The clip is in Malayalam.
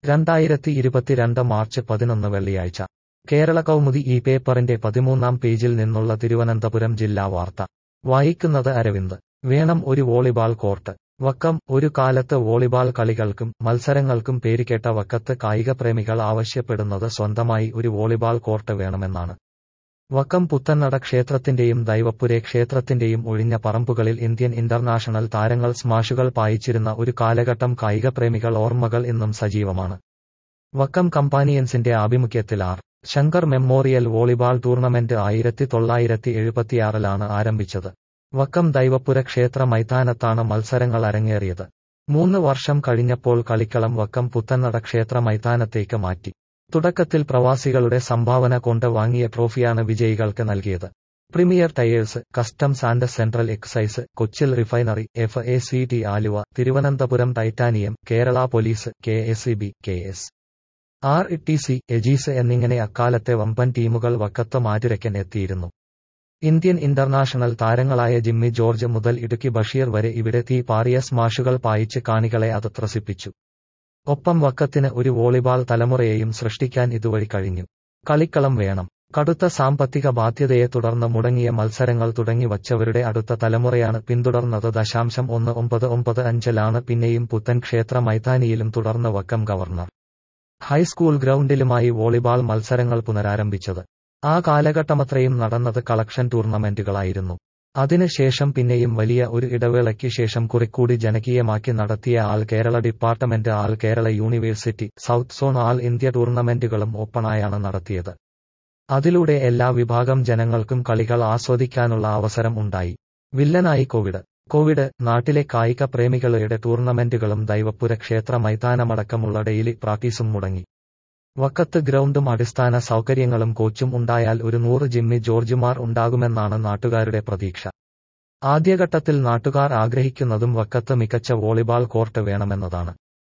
രണ്ടായിരത്തി ഇരുപത്തിരണ്ട് മാർച്ച് പതിനൊന്ന് വെള്ളിയാഴ്ച കേരള കൗമുദി ഈ പേപ്പറിന്റെ പതിമൂന്നാം പേജിൽ നിന്നുള്ള തിരുവനന്തപുരം ജില്ലാ വാർത്ത വായിക്കുന്നത് അരവിന്ദ് വേണം ഒരു വോളിബാൾ കോർട്ട് വക്കം ഒരു കാലത്ത് വോളിബാൾ കളികൾക്കും മത്സരങ്ങൾക്കും പേരുകേട്ട വക്കത്ത് കായികപ്രേമികൾ ആവശ്യപ്പെടുന്നത് സ്വന്തമായി ഒരു വോളിബാൾ കോർട്ട് വേണമെന്നാണ് വക്കം പുത്തന്നട ക്ഷേത്രത്തിന്റെയും ദൈവപ്പുരെ ക്ഷേത്രത്തിന്റെയും ഒഴിഞ്ഞ പറമ്പുകളിൽ ഇന്ത്യൻ ഇന്റർനാഷണൽ താരങ്ങൾ സ്മാഷുകൾ പായിച്ചിരുന്ന ഒരു കാലഘട്ടം കായികപ്രേമികൾ ഓർമ്മകൾ ഇന്നും സജീവമാണ് വക്കം കമ്പാനിയൻസിന്റെ ആഭിമുഖ്യത്തിൽ R Shankar memorial volleyball tournament ആയിരത്തി തൊള്ളായിരത്തി എഴുപത്തിയാറിലാണ് ആരംഭിച്ചത് വക്കം ദൈവപ്പുര ക്ഷേത്ര മൈതാനത്താണ് മത്സരങ്ങൾ അരങ്ങേറിയത് മൂന്ന് വർഷം കഴിഞ്ഞപ്പോൾ കളിക്കളം വക്കം പുത്തന്നട ക്ഷേത്ര മൈതാനത്തേക്ക് മാറ്റി തുടക്കത്തിൽ പ്രവാസികളുടെ സംഭാവന കൊണ്ട് വാങ്ങിയ ട്രോഫിയാണ് വിജയികൾക്ക് നൽകിയത് premier tyres customs and central excise Cochin refinery F A C T Aluva Thiruvananthapuram titanium Kerala police K S E B K S R T C AGs എജീസ് എന്നിങ്ങനെ അക്കാലത്തെ വമ്പൻ ടീമുകൾ വക്കത്ത് മാറ്റുരയ്ക്കൻ എത്തിയിരുന്നു ഇന്ത്യൻ ഇന്റർനാഷണൽ താരങ്ങളായ ജിമ്മി ജോർജ് മുതൽ ഇടുക്കി ബഷീർ വരെ ഇവിടെ തീ പാറിയ സ്മാഷുകൾ പായിച്ച് കാണികളെ അത് ത്രസിപ്പിച്ചു ഒപ്പം വക്കത്തിന് ഒരു വോളിബാൾ തലമുറയെയും സൃഷ്ടിക്കാൻ ഇതുവഴി കഴിഞ്ഞു കളിക്കളം വേണം കടുത്ത സാമ്പത്തിക ബാധ്യതയെ തുടർന്ന് മുടങ്ങിയ മത്സരങ്ങൾ തുടങ്ങി വച്ചവരുടെ അടുത്ത തലമുറയാണ് പിന്തുടർന്നത് ദശാംശം ഒന്ന് ഒമ്പത് ഒമ്പത് അഞ്ചിലാണ് പിന്നെയും പുത്തൻ ക്ഷേത്ര മൈതാനിയിലും തുടർന്ന് വക്കം ഗവർണർ ഹൈസ്കൂൾ ഗ്രൗണ്ടിലുമായി വോളിബാൾ മത്സരങ്ങൾ പുനരാരംഭിച്ചത് ആ കാലഘട്ടമത്രയും നടന്നത് കളക്ഷൻ ടൂർണമെന്റുകളായിരുന്നു അതിനുശേഷം പിന്നെയും വലിയ ഒരു ഇടവേളയ്ക്ക് ശേഷം കുറിക്കൂടി ജനകീയമാക്കി നടത്തിയ all Kerala department all Kerala university south zone all India ടൂർണമെന്റുകളും ഓപ്പണായാണ് നടത്തിയത് അതിലൂടെ എല്ലാ വിഭാഗം ജനങ്ങൾക്കും കളികൾ ആസ്വദിക്കാനുള്ള അവസരം ഉണ്ടായി വില്ലനായി കോവിഡ് കോവിഡ് നാട്ടിലെ കായിക പ്രേമികളുടെ ടൂർണമെന്റുകളും ദൈവപ്പുര ക്ഷേത്ര മൈതാനമടക്കമുള്ള ഡെയിലി പ്രാക്ടീസും മുടങ്ങി വക്കത്ത് ഗ്രൗണ്ടും അടിസ്ഥാന സൗകര്യങ്ങളും കോച്ചും ഉണ്ടായാൽ ഒരു നൂറ് ജിമ്മി ജോർജുമാർ ഉണ്ടാകുമെന്നാണ് നാട്ടുകാരുടെ പ്രതീക്ഷ ആദ്യഘട്ടത്തിൽ നാട്ടുകാർ ആഗ്രഹിക്കുന്നതും വക്കത്ത് മികച്ച വോളിബാൾ കോർട്ട് വേണമെന്നതാണ്